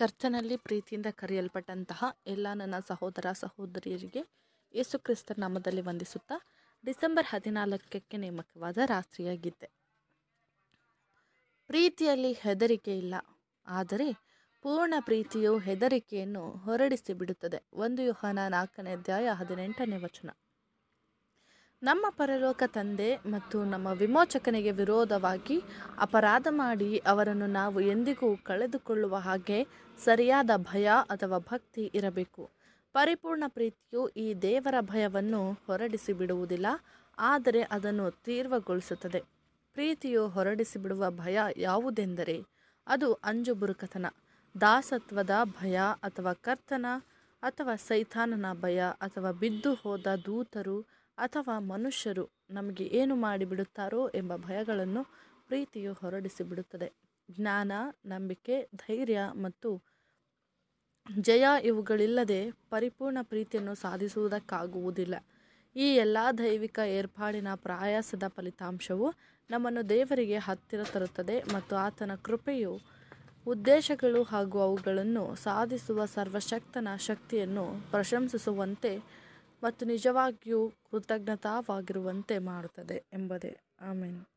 ಕರ್ತನಲ್ಲಿ ಪ್ರೀತಿಯಿಂದ ಕರೆಯಲ್ಪಟ್ಟಂತಹ ಎಲ್ಲ ನನ್ನ ಸಹೋದರ ಸಹೋದರಿಯರಿಗೆ ಯೇಸು ಕ್ರಿಸ್ತ ನಾಮದಲ್ಲಿ ವಂದಿಸುತ್ತಾ ಡಿಸೆಂಬರ್ ಹದಿನಾಲ್ಕಕ್ಕೆ ನೇಮಕವಾದ ರಾತ್ರಿಯ ಗೀತೆ ಪ್ರೀತಿಯಲ್ಲಿ ಹೆದರಿಕೆ ಇಲ್ಲ ಆದರೆ ಪೂರ್ಣ ಪ್ರೀತಿಯು ಹೆದರಿಕೆಯನ್ನು ಹೊರಡಿಸಿ ಬಿಡುತ್ತದೆ ಒಂದು ಯೋಹಾನ ನಾಲ್ಕನೇ ಅಧ್ಯಾಯ ಹದಿನೆಂಟನೇ ವಚನ ನಮ್ಮ ಪರಲೋಕ ತಂದೆ ಮತ್ತು ನಮ್ಮ ವಿಮೋಚಕನಿಗೆ ವಿರೋಧವಾಗಿ ಅಪರಾಧ ಮಾಡಿ ಅವರನ್ನು ನಾವು ಎಂದಿಗೂ ಕಳೆದುಕೊಳ್ಳುವ ಹಾಗೆ ಸರಿಯಾದ ಭಯ ಅಥವಾ ಭಕ್ತಿ ಇರಬೇಕು ಪರಿಪೂರ್ಣ ಪ್ರೀತಿಯು ಈ ದೇವರ ಭಯವನ್ನು ಹೊರಡಿಸಿ ಬಿಡುವುದಿಲ್ಲ ಆದರೆ ಅದನ್ನು ತೀವ್ರಗೊಳಿಸುತ್ತದೆ ಪ್ರೀತಿಯು ಹೊರಡಿಸಿ ಬಿಡುವ ಭಯ ಯಾವುದೆಂದರೆ ಅದು ಅಂಜುಬುರುಕತನ ದಾಸತ್ವದ ಭಯ ಅಥವಾ ಕರ್ತನ ಅಥವಾ ಸೈತಾನನ ಭಯ ಅಥವಾ ಬಿದ್ದು ಹೋದ ದೂತರು ಅಥವಾ ಮನುಷ್ಯರು ನಮಗೆ ಏನು ಮಾಡಿಬಿಡುತ್ತಾರೋ ಎಂಬ ಭಯಗಳನ್ನು ಪ್ರೀತಿಯು ಹೊರಡಿಸಿ ಬಿಡುತ್ತದೆ ಜ್ಞಾನ ನಂಬಿಕೆ ಧೈರ್ಯ ಮತ್ತು ಜಯ ಇವುಗಳಿಲ್ಲದೆ ಪರಿಪೂರ್ಣ ಪ್ರೀತಿಯನ್ನು ಸಾಧಿಸುವುದಕ್ಕಾಗುವುದಿಲ್ಲ ಈ ಎಲ್ಲ ದೈವಿಕ ಏರ್ಪಾಡಿನ ಪ್ರಯಾಸದ ಫಲಿತಾಂಶವು ನಮ್ಮನ್ನು ದೇವರಿಗೆ ಹತ್ತಿರ ತರುತ್ತದೆ ಮತ್ತು ಆತನ ಕೃಪೆಯು ಉದ್ದೇಶಗಳು ಹಾಗೂ ಅವುಗಳನ್ನು ಸಾಧಿಸುವ ಸರ್ವಶಕ್ತನ ಶಕ್ತಿಯನ್ನು ಪ್ರಶಂಸಿಸುವಂತೆ ಮತ್ತು ನಿಜವಾಗಿಯೂ ಕೃತಜ್ಞತಾವಾಗಿರುವಂತೆ ಮಾಡುತ್ತದೆ ಎಂಬುದೇ ಆಮೇಲೆ